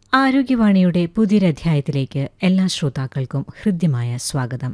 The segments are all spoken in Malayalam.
ആരോഗ്യവാണിയുടെ പുതിയൊരധ്യായത്തിലേക്ക് എല്ലാ ശ്രോതാക്കൾക്കും ഹൃദ്യമായ സ്വാഗതം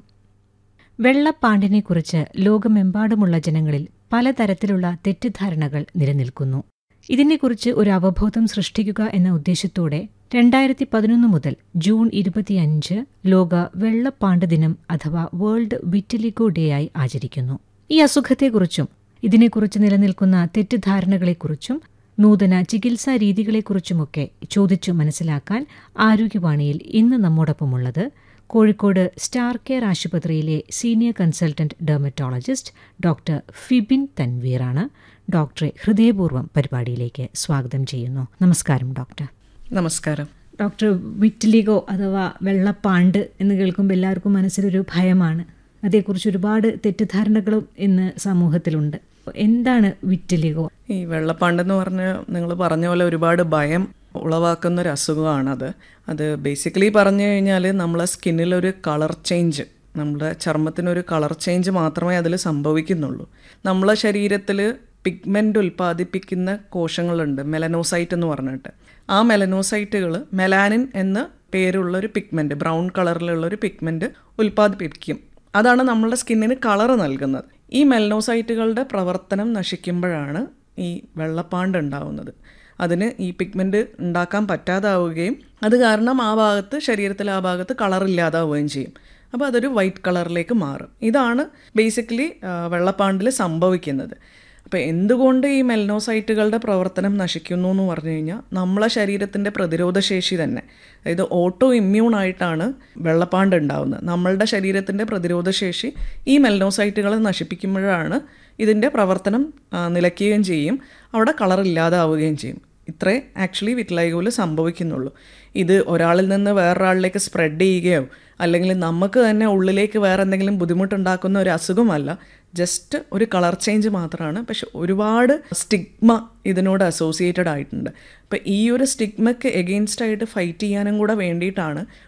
വെള്ളപ്പാണ്ടിനെക്കുറിച്ച് ലോകമെമ്പാടുമുള്ള ജനങ്ങളിൽ പലതരത്തിലുള്ള തെറ്റിദ്ധാരണകൾ നിലനിൽക്കുന്നു ഇതിനെക്കുറിച്ച് ഒരു അവബോധം സൃഷ്ടിക്കുക എന്ന ഉദ്ദേശത്തോടെ രണ്ടായിരത്തി പതിനൊന്ന് മുതൽ ജൂൺ ഇരുപത്തിയഞ്ച് ലോക വെള്ളപ്പാണ്ട് ദിനം അഥവാ വേൾഡ് വിറ്റിലിഗോ ഡേ ആയി ആചരിക്കുന്നു ഈ അസുഖത്തെക്കുറിച്ചും ഇതിനെക്കുറിച്ച് നിലനിൽക്കുന്ന തെറ്റിദ്ധാരണകളെക്കുറിച്ചും നൂതന ചികിത്സാ രീതികളെക്കുറിച്ചുമൊക്കെ ചോദിച്ചു മനസ്സിലാക്കാൻ ആരോഗ്യവാണിയിൽ ഇന്ന് നമ്മോടൊപ്പമുള്ളത് കോഴിക്കോട് സ്റ്റാർ കെയർ ആശുപത്രിയിലെ senior consultant dermatologist doctor Fibin തൻവീറാണ് ഡോക്ടറെ ഹൃദയപൂർവ്വം പരിപാടിയിലേക്ക് സ്വാഗതം ചെയ്യുന്നു നമസ്കാരം ഡോക്ടർ നമസ്കാരം ഡോക്ടർ വിറ്റിലിഗോ അഥവാ വെള്ളപ്പാണ്ട് എന്ന് കേൾക്കുമ്പോൾ എല്ലാവർക്കും മനസ്സിലൊരു ഭയമാണ് അതേക്കുറിച്ച് ഒരുപാട് തെറ്റിദ്ധാരണകളും ഇന്ന് സമൂഹത്തിലുണ്ട് എന്താണ് വിറ്റിലിഗോ ഈ വെള്ളപ്പാണ്ടെന്ന് പറഞ്ഞ് നിങ്ങൾ പറഞ്ഞ പോലെ ഒരുപാട് ഭയം ഉളവാക്കുന്ന ഒരു അസുഖമാണത് അത് ബേസിക്കലി പറഞ്ഞു കഴിഞ്ഞാൽ നമ്മളെ സ്കിന്നിലൊരു കളർ ചേഞ്ച് നമ്മുടെ ചർമ്മത്തിനൊരു കളർ ചേഞ്ച് മാത്രമേ അതിൽ സംഭവിക്കുന്നുള്ളൂ നമ്മളെ ശരീരത്തിൽ പിഗ്മെൻ്റ് ഉൽപ്പാദിപ്പിക്കുന്ന കോശങ്ങളുണ്ട് മെലനോസൈറ്റ് എന്ന് പറഞ്ഞിട്ട് ആ മെലനോസൈറ്റുകൾ മെലാനിൻ എന്ന പേരുള്ള ഒരു പിഗ്മെൻറ്റ് ബ്രൗൺ കളറിലുള്ള ഒരു പിഗ്മെൻറ്റ് ഉൽപ്പാദിപ്പിക്കും അതാണ് നമ്മളുടെ സ്കിന്നിന് കളർ നൽകുന്നത് ഈ മെലനോസൈറ്റുകളുടെ പ്രവർത്തനം നശിക്കുമ്പോഴാണ് ഈ വെള്ളപ്പാണ്ട് ഉണ്ടാവുന്നത് അതിന് ഈ പിഗ്മെൻറ്റ് ഉണ്ടാക്കാൻ പറ്റാതാവുകയും അത് കാരണം ആ ഭാഗത്ത് ശരീരത്തിൽ ആ ഭാഗത്ത് കളർ ഇല്ലാതാവുകയും ചെയ്യും അപ്പോൾ അതൊരു വൈറ്റ് കളറിലേക്ക് മാറും ഇതാണ് ബേസിക്കലി വെള്ളപ്പാണ്ടിൽ സംഭവിക്കുന്നത് അപ്പോൾ എന്തുകൊണ്ട് ഈ മെലനോസൈറ്റുകളുടെ പ്രവർത്തനം നശിക്കുന്നു എന്ന് പറഞ്ഞു കഴിഞ്ഞാൽ നമ്മളെ ശരീരത്തിൻ്റെ പ്രതിരോധശേഷി തന്നെ അതായത് ഓട്ടോ ഇമ്മ്യൂൺ ആയിട്ടാണ് വെള്ളപ്പാണ്ട് ഉണ്ടാവുന്നത് നമ്മളുടെ ശരീരത്തിൻ്റെ പ്രതിരോധശേഷി ഈ മെലനോസൈറ്റുകളെ നശിപ്പിക്കുമ്പോഴാണ് ഇതിൻ്റെ പ്രവർത്തനം നിലയ്ക്കുകയും ചെയ്യും അവിടെ കളർ ഇല്ലാതാവുകയും ചെയ്യും ഇത്രേ ആക്ച്വലി വിറ്റ്ലൈഗോയിൽ സംഭവിക്കുന്നുള്ളൂ ഇത് ഒരാളിൽ നിന്ന് വേറൊരാളിലേക്ക് സ്പ്രെഡ് ചെയ്യുകയോ അല്ലെങ്കിൽ നമുക്ക് തന്നെ ഉള്ളിലേക്ക് വേറെ എന്തെങ്കിലും ബുദ്ധിമുട്ടുണ്ടാക്കുന്ന ഒരു അസുഖമല്ല ജസ്റ്റ് ഒരു കളർ ചേഞ്ച് മാത്രമാണ് പക്ഷെ ഒരുപാട് സ്റ്റിഗ്മ ഇതിനോട് അസോസിയേറ്റഡ് ആയിട്ടുണ്ട് അപ്പോൾ ഈ ഒരു സ്റ്റിഗ്മയ്ക്ക് എഗെയിൻസ്റ്റ് ആയിട്ട് ഫൈറ്റ് ചെയ്യാനും കൂടെ വേണ്ടിയിട്ടാണ്